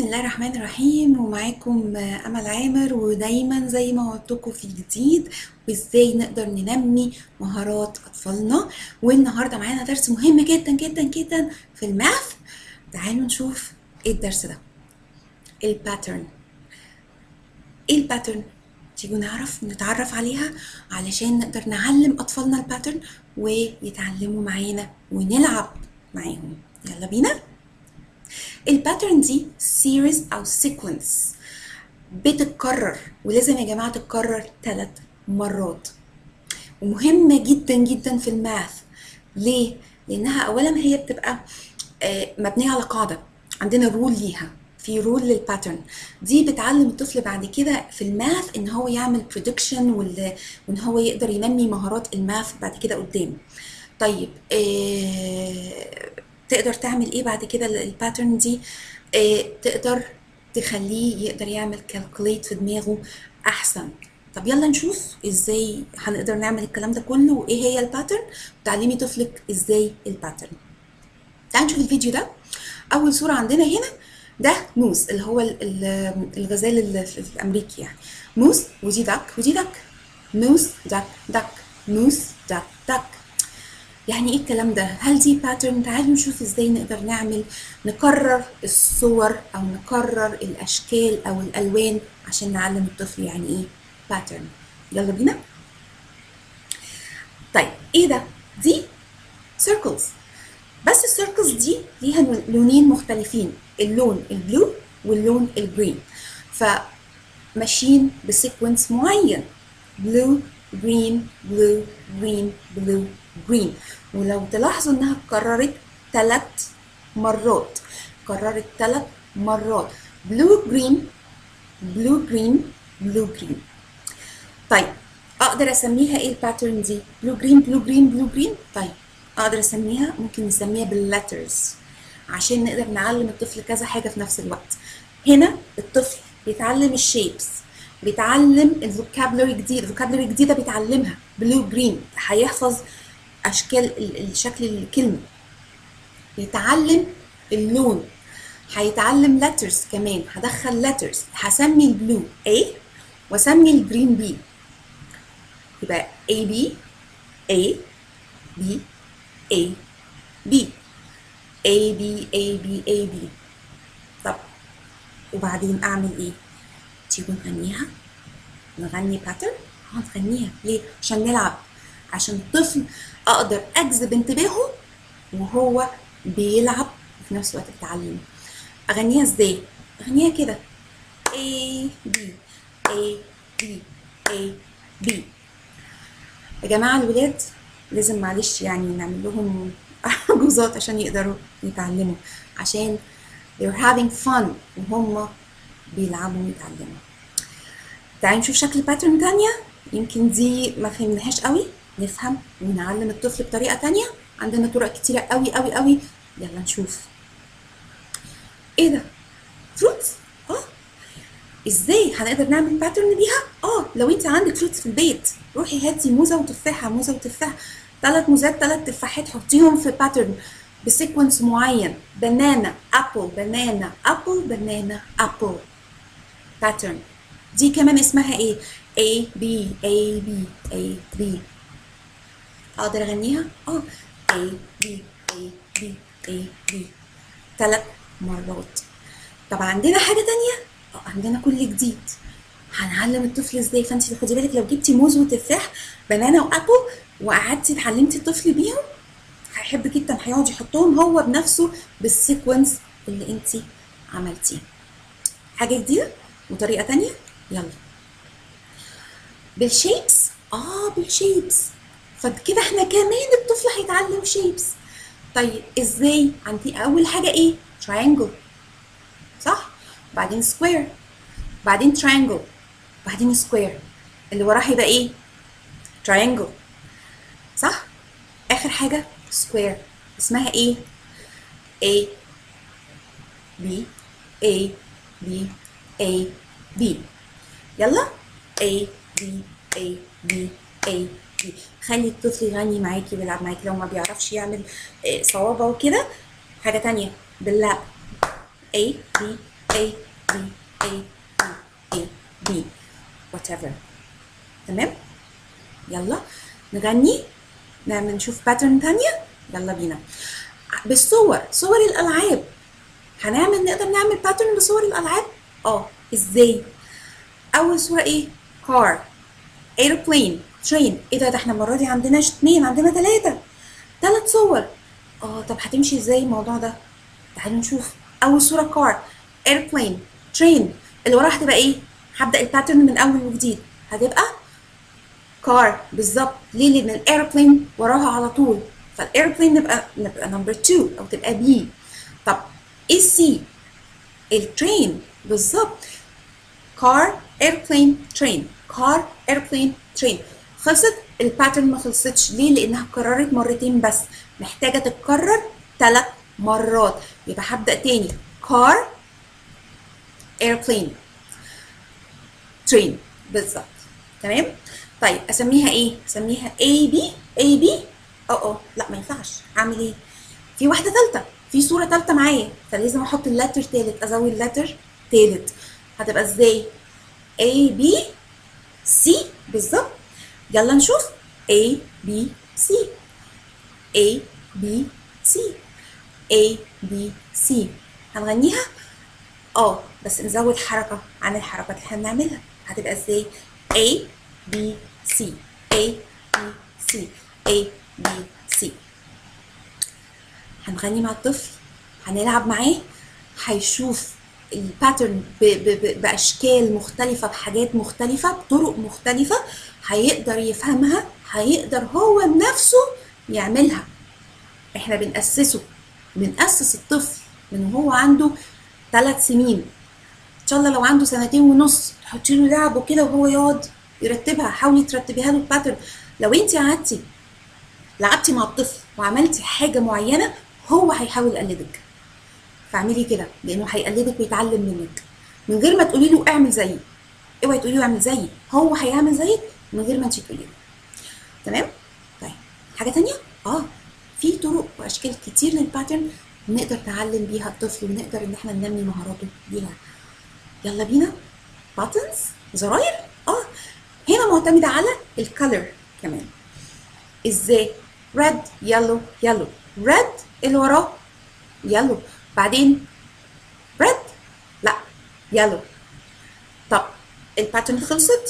الله الرحمن الرحيم ومعاكم أمل عامر ودايما زي ما وعدتكم في جديد وازاي نقدر ننمي مهارات أطفالنا والنهاردة معانا درس مهم جدا جدا جدا في الماث تعالوا نشوف ايه الدرس ده الباترن ايه الباترن تيجوا نعرف نتعرف عليها علشان نقدر نعلم أطفالنا الباترن ويتعلموا معانا ونلعب معاهم يلا بينا الباترن دي سيريز او سيكونس بتتكرر ولازم يا جماعه تتكرر ثلاث مرات ومهمه جدا جدا في الماث ليه لانها اولا هي بتبقى آه، مبنيه على قاعده عندنا رول ليها في رول للباترن دي بتعلم الطفل بعد كده في الماث ان هو يعمل بريدكشن وان هو يقدر ينمي مهارات الماث بعد كده قدام طيب آه تقدر تعمل ايه بعد كده الباترن دي آه تقدر تخليه يقدر يعمل كالكوليت في دماغه احسن طب يلا نشوف ازاي هنقدر نعمل الكلام ده كله وايه هي الباترن وتعلمي طفلك ازاي الباترن تعالوا نشوف الفيديو ده اول صوره عندنا هنا ده موز اللي هو ال- ال- الغزال اللي في في امريكا يعني موز ودي دك ودي دك موز دك دك موز دك دك يعني ايه الكلام ده هل دي باترن تعالوا نشوف ازاي نقدر نعمل نكرر الصور او نكرر الاشكال او الالوان عشان نعلم الطفل يعني ايه باترن يلا بينا طيب ايه ده دي سيركلز بس السيركلز دي ليها لونين مختلفين اللون البلو واللون الجرين فماشيين بسيكونس معين بلو جرين بلو جرين بلو جرين ولو تلاحظوا انها اتكررت ثلاث مرات كررت ثلاث مرات بلو جرين بلو جرين بلو جرين طيب اقدر اسميها ايه الباترن دي بلو جرين بلو جرين بلو جرين طيب اقدر اسميها ممكن نسميها باللترز عشان نقدر نعلم الطفل كذا حاجه في نفس الوقت هنا الطفل بيتعلم الشيبس بيتعلم الفوكابلري جديد الفوكابلري جديده بيتعلمها بلو جرين هيحفظ اشكال ال- الشكل الكلمه بيتعلم اللون هيتعلم letters كمان هدخل letters هسمي البلو A واسمي الجرين B يبقى A B A B A B A B A B A B طب وبعدين اعمل ايه تيجوا نغنيها نغني باترن هنغنيها ليه عشان نلعب عشان الطفل اقدر اجذب انتباهه وهو بيلعب وفي نفس الوقت بيتعلم اغنيها ازاي اغنيها كده A B A B A B يا جماعة الولاد لازم معلش يعني نعمل لهم جوزات عشان يقدروا يتعلموا عشان they're having fun وهم بيلعبوا ويتعلموا تعالوا نشوف شكل باترن تانية يمكن دي ما فهمناهاش قوي نفهم ونعلم الطفل بطريقة تانية عندنا طرق كتيرة قوي قوي قوي يلا نشوف ايه ده فروتس اه ازاي هنقدر نعمل باترن بيها اه لو انت عندك فروتس في البيت روحي هاتي موزه وتفاحه موزه وتفاح ثلاث موزات ثلاث تفاحات حطيهم في باترن بسيكونس معين بنانا ابل بنانا ابل بنانا ابل باترن دي كمان اسمها ايه A B A B A B اقدر اغنيها اه A B A B A B ثلاث مرات طب عندنا حاجه تانية اه عندنا كل جديد هنعلم الطفل ازاي فانت خدي بالك لو جبتي موز وتفاح بنانا وابل وقعدتي اتعلمتي الطفل بيهم هيحب جدا هيقعد يحطهم هو بنفسه بالسيكونس اللي انت عملتيه حاجه جديده وطريقه تانية يلا بالشيبس اه بالشيبس فكده احنا كمان الطفل هيتعلم شيبس طيب ازاي عندي اول حاجه ايه triangle صح بعدين سكوير بعدين triangle بعدين سكوير اللي وراه هيبقى ايه triangle صح اخر حاجه سكوير اسمها ايه A B A B A B يلا A B A B A B خلي الطفل يغني معاكي ويلعب معاكي لو ما بيعرفش يعمل آه، صوابع وكده حاجة تانية باللاب A B A B A B A B whatever تمام يلا نغني نعمل نشوف باترن تانية يلا بينا بالصور صور الالعاب هنعمل نقدر نعمل باترن بصور الالعاب اه ازاي اول صوره ايه car airplane train ايه ده ده احنا المره دي عندناش اتنين عندنا تلاته تلات صور اه طب هتمشي ازاي الموضوع ده تعالوا نشوف اول صوره كار ايربلين ترين اللي وراها هتبقى ايه هبدا الباترن من اول وجديد هتبقى كار بالظبط ليه لان الايربلين وراها على طول فالايربلين نبقى نبقى نمبر 2 او تبقى بي طب ايه سي الترين بالظبط كار ايربلين ترين كار ايربلين ترين خلصت الباترن ما خلصتش ليه لانها اتكررت مرتين بس محتاجه تتكرر ثلاث مرات يبقى هبدا تاني كار ايربلين ترين بالظبط تمام طيب اسميها ايه اسميها اي بي اي بي اه اه لا ما ينفعش اعمل ايه في واحده ثالثه في صوره ثالثه معايا فلازم احط اللتر ثالث ازود لتر ثالث هتبقى ازاي A B C بالظبط يلا نشوف A B C A B C A B C هنغنيها اه بس نزود حركة عن الحركات اللي احنا بنعملها هتبقى ازاي A B C A B C A B C هنغني مع الطفل هنلعب معاه هيشوف الباترن باشكال مختلفه بحاجات مختلفه بطرق مختلفه هيقدر يفهمها هيقدر هو بنفسه يعملها احنا بنأسسه بنأسس الطفل من هو عنده ثلاث سنين ان شاء الله لو عنده سنتين ونص تحطي له لعبه كده وهو يقعد يرتبها حاولي ترتبيها له الباترن لو انت قعدتي لعبتي مع الطفل وعملتي حاجه معينه هو هيحاول يقلدك فاعملي كده لانه هيقلدك ويتعلم منك من غير ما تقولي له اعمل زيي اوعي تقولي له اعمل زيي هو هيعمل زيك من غير ما انت تقولي له تمام طيب حاجه تانية اه في طرق واشكال كتير للباترن نقدر نعلم بيها الطفل ونقدر ان احنا ننمي مهاراته بيها يلا بينا باتنز زراير اه هنا معتمده على الكالر كمان ازاي ريد يلو يلو ريد اللي وراه يلو بعدين ريد لا يلو طب الباترن خلصت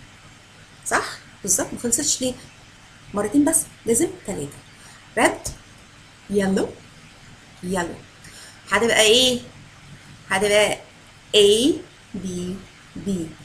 صح بالظبط ما خلصتش ليه مرتين بس لازم ثلاثه ريد يلو يلو هتبقى ايه هتبقى A B B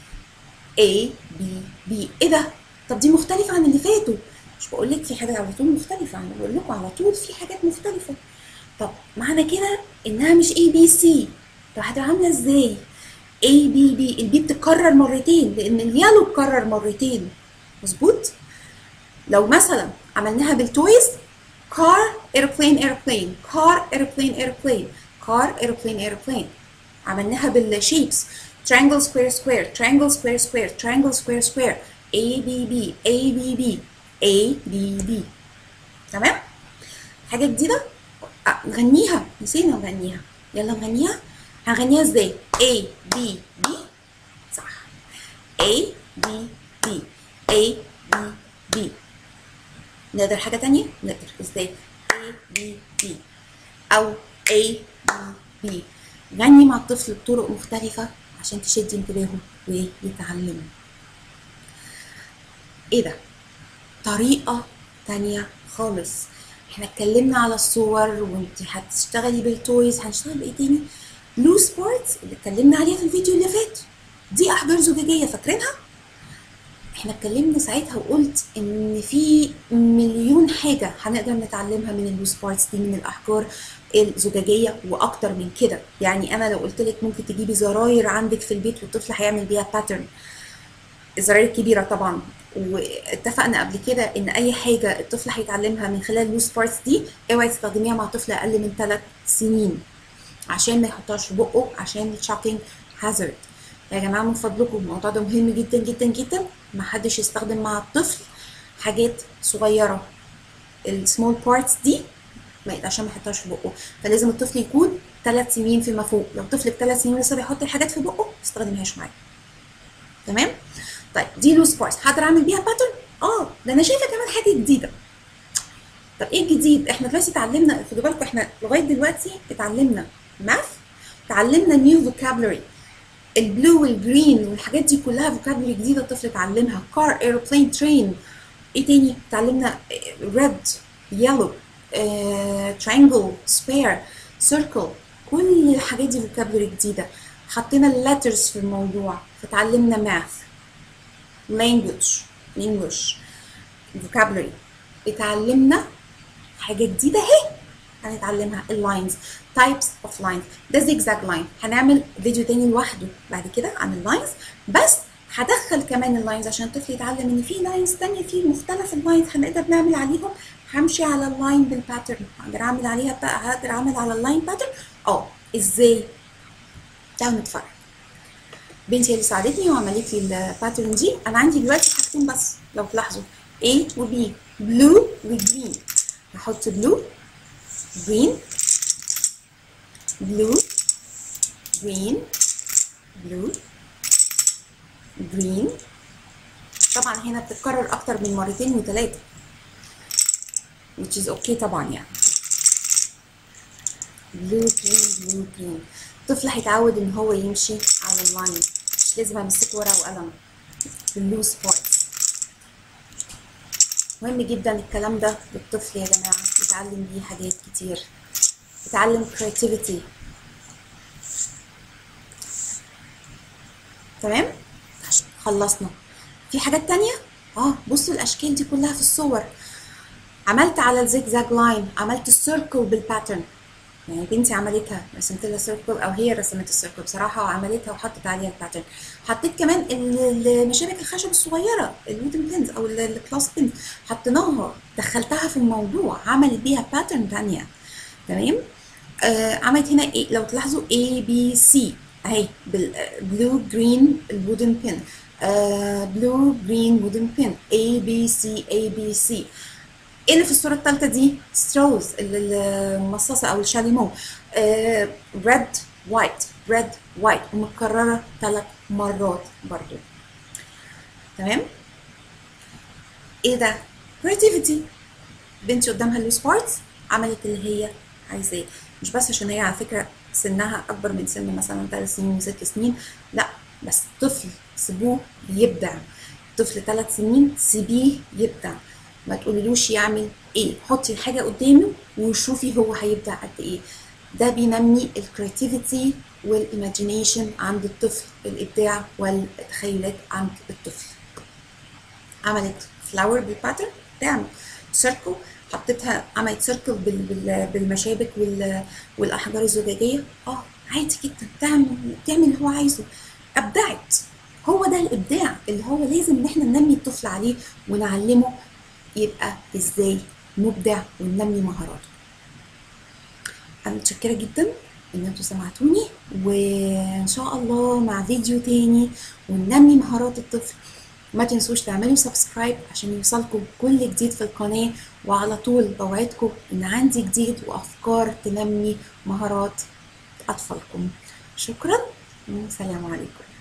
A B B ايه ده طب دي مختلفة عن اللي فاتوا مش بقول لك في حاجات على طول مختلفة انا بقول لكم على طول في حاجات مختلفة طب معنى كده انها مش A B C طب هتبقى عاملة ازاي A B B البي بتتكرر مرتين لان اليالو اتكرر مرتين مظبوط لو مثلا عملناها بالتويز car airplane airplane car airplane airplane car airplane airplane عملناها بالشيبس triangle square square triangle square square triangle square square A B B A B B A B B تمام حاجة جديدة آه، نغنيها نسينا نغنيها يلا نغنيها هنغنيها ازاي A B B صح A B B A B B نقدر حاجة تانية نقدر ازاي A B B أو A B B غني مع الطفل بطرق مختلفة عشان تشدي انتباهه ويتعلم ايه ده طريقة تانية خالص احنا اتكلمنا على الصور وانت هتشتغلي بالتويز هنشتغل بايه تاني لو سبورتس اللي اتكلمنا عليها في الفيديو اللي فات دي احجار زجاجية فاكرينها احنا اتكلمنا ساعتها وقلت ان في مليون حاجة هنقدر نتعلمها من اللو سبورتس دي من الاحجار الزجاجية واكتر من كده يعني انا لو قلت لك ممكن تجيبي زراير عندك في البيت والطفل هيعمل بيها باترن الزراير الكبيرة طبعا واتفقنا قبل كده ان اي حاجة الطفل هيتعلمها من خلال اللو سبورتس دي اوعي تستخدميها مع طفل اقل من 3 سنين عشان ما يحطهاش في بقه عشان الشوكينج هازارد يا جماعه من فضلكم الموضوع ده مهم جدا جدا جدا ما حدش يستخدم مع الطفل حاجات صغيره السمول بارتس دي ما عشان ما يحطهاش في بقه فلازم الطفل يكون ثلاث سنين فيما فوق لو طفلك ثلاث سنين لسه بيحط الحاجات في بقه ما تستخدمهاش معاه تمام طيب دي لوز بارس هقدر اعمل بيها باترن اه ده انا شايفه كمان حاجه جديده طب ايه الجديد احنا دلوقتي اتعلمنا خدوا بالكم احنا لغايه دلوقتي اتعلمنا ماث اتعلمنا نيو فوكابلري البلو والجرين والحاجات دي كلها فوكابلري جديده الطفل اتعلمها كار ايروبلين ترين ايه تاني اتعلمنا ريد يلو ترينجل سبير سيركل كل الحاجات دي فوكابلري جديده حطينا اللترز في الموضوع فتعلمنا ماث language English vocabulary اتعلمنا حاجة جديدة اهي هنتعلمها اللاينز types of lines ده زيجزاج لاين هنعمل فيديو تاني لوحده بعد كده عن اللاينز بس هدخل كمان اللاينز عشان الطفل يتعلم ان في لاينز تانية في مختلف اللاينز هنقدر نعمل عليهم همشي على اللاين بالباترن هقدر اعمل عليها بقى هقدر اعمل على اللاين باترن اه ازاي تعالوا نتفرج بنتي اللي ساعدتني وعملت لي الباترن دي انا عندي دلوقتي حاجتين بس لو تلاحظوا A و B بلو وجرين هحط بلو جرين بلو جرين بلو جرين طبعا هنا بتتكرر اكتر من مرتين وثلاثه which is okay طبعا يعني بلو جرين بلو جرين الطفل هيتعود ان هو يمشي على اللاين مش لازم امسكه ورقه وقلم اللوز بارتس مهم جدا الكلام ده للطفل يا جماعه يتعلم بيه حاجات كتير يتعلم creativity تمام خلصنا في حاجات تانية اه بصوا الاشكال دي كلها في الصور عملت على الزيجزاج لاين عملت السيركل بالباترن يعني بنتي عملتها رسمت لها سيركل او هي رسمت السيركل بصراحه وعملتها وحطت عليها الباترن حطيت كمان ال- المشابك الخشب الصغيره الوودن بينز او ال- الكلاس بينز حطيناها دخلتها في الموضوع عملت بيها باترن تانية تمام آه عملت هنا إيه لو تلاحظوا A B C اهي بالبلو جرين الوودن بين بلو جرين وودن بين A B C A B C ايه اللي في الصوره الثالثه دي ستروز المصاصه او الشاليمو ريد وايت ريد وايت ومتكرره ثلاث مرات برضو تمام ايه ده كريتيفيتي بنتي قدامها اللوس بارتس عملت اللي هي عايزاه مش بس عشان هي على فكره سنها اكبر من سن مثلا ثلاث سنين وست سنين لا بس طفل سيبوه يبدع طفل ثلاث سنين سيبيه يبدع ما تقوليلوش يعمل ايه حطي الحاجه قدامه وشوفي هو هيبدع قد ايه ده بينمي الكرياتيفيتي والايماجينيشن عند الطفل الابداع والتخيلات عند الطفل عملت فلاور بالباترن تعمل سيركل حطيتها عملت سيركل بال بال بالمشابك وال والاحجار الزجاجيه اه عادي جدا تعمل تعمل اللي هو عايزه ابدعت هو ده الابداع اللي هو لازم ان احنا ننمي الطفل عليه ونعلمه يبقى ازاي مبدع وننمي مهاراته انا متشكره جدا ان انتوا سمعتوني وان شاء الله مع فيديو تاني وننمي مهارات الطفل ما تنسوش تعملوا سبسكرايب عشان يوصلكم كل جديد في القناة وعلى طول بوعدكم ان عندي جديد وافكار تنمي مهارات اطفالكم شكرا والسلام عليكم